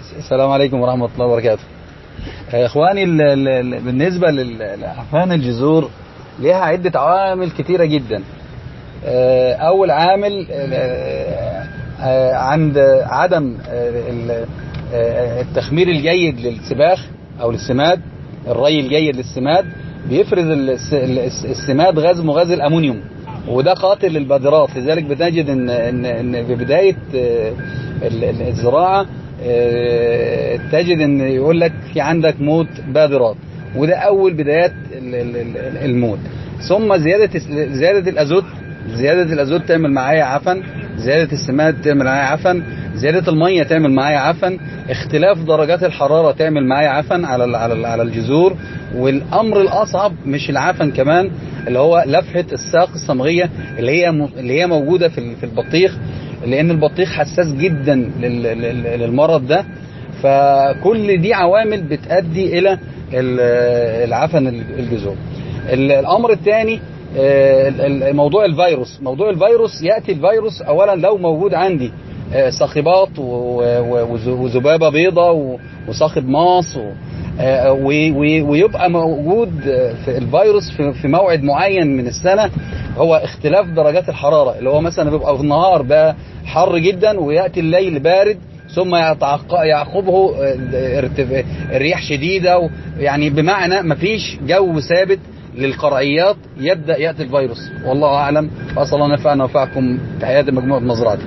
السلام عليكم ورحمة الله وبركاته يا اخواني ال- ال- ال- بالنسبة لل- لعفان الجذور ليها عدة عوامل كتيرة جدا آه، اول عامل آه، آه، عند عدم آه، ال- آه، التخمير الجيد للسباخ او للسماد الري الجيد للسماد بيفرز الس- الس- السماد غاز مغاز الامونيوم وده قاتل للبذرات لذلك بنجد ان ان ان في بدايه آه، ال- ال- الزراعه آه، تجد ان يقول لك في عندك موت بذرات وده اول بدايات ال- ال- ال- الموت ثم زياده الس- زياده الازوت زياده الازوت تعمل معايا عفن زياده السماد تعمل معايا عفن زياده الميه تعمل معايا عفن اختلاف درجات الحراره تعمل معايا عفن على ال- على ال- على الجذور والامر الاصعب مش العفن كمان اللي هو لفحه الساق الصمغيه اللي هي م- اللي هي موجوده في ال- في البطيخ لان البطيخ حساس جدا لل- لل- للمرض ده فكل دي عوامل بتؤدي الى ال- العفن الجذور ال- الامر الثاني موضوع الفيروس موضوع الفيروس ياتي الفيروس اولا لو موجود عندي آه، صاخبات و- و- وز- وذبابه بيضاء و- وصاخب ماص و- آه، و- و- ويبقى موجود آه، في الفيروس في- في موعد معين من السنه هو اختلاف درجات الحراره اللي هو مثلا بيبقى في النهار ده حر جدا وياتي الليل بارد ثم يتعق- يعقبه آه، ارتف- رياح شديده و- يعني بمعنى مفيش جو ثابت للقرعيات يبدا ياتي الفيروس والله اعلم واسال الله ان ينفعنا وينفعكم تحيات مجموعه مزرعتي